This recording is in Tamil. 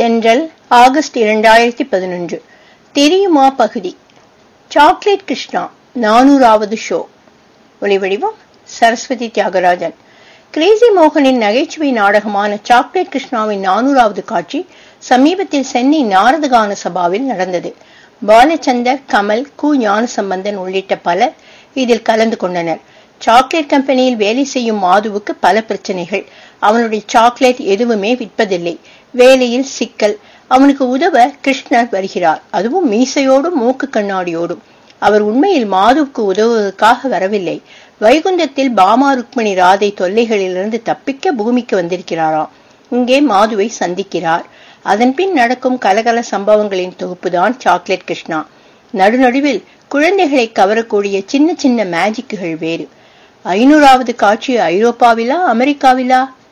தென்றல் ஆகஸ்ட் இரண்டாயிரத்தி பதினொன்று தெரியுமா பகுதி சாக்லேட் கிருஷ்ணா நானூறாவது ஷோ ஒளிவடிவம் சரஸ்வதி தியாகராஜன் கிரேசி மோகனின் நகைச்சுவை நாடகமான சாக்லேட் கிருஷ்ணாவின் நானூறாவது காட்சி சமீபத்தில் சென்னை நாரதகான சபாவில் நடந்தது பாலச்சந்தர் கமல் கு ஞானசம்பந்தன் உள்ளிட்ட பலர் இதில் கலந்து கொண்டனர் சாக்லேட் கம்பெனியில் வேலை செய்யும் மாதுவுக்கு பல பிரச்சனைகள் அவனுடைய சாக்லேட் எதுவுமே விற்பதில்லை வேலையில் சிக்கல் அவனுக்கு உதவ கிருஷ்ணர் வருகிறார் அதுவும் மீசையோடும் மூக்கு கண்ணாடியோடும் அவர் உண்மையில் மாதுவுக்கு உதவுவதற்காக வரவில்லை வைகுந்தத்தில் பாமா ருக்மணி ராதை தொல்லைகளிலிருந்து தப்பிக்க பூமிக்கு வந்திருக்கிறாராம் இங்கே மாதுவை சந்திக்கிறார் அதன்பின் நடக்கும் கலகல சம்பவங்களின் தொகுப்புதான் சாக்லேட் கிருஷ்ணா நடுநடுவில் குழந்தைகளை கவரக்கூடிய சின்ன சின்ன மேஜிக்குகள் வேறு ஐநூறாவது காட்சி ஐரோப்பாவிலா அமெரிக்காவிலா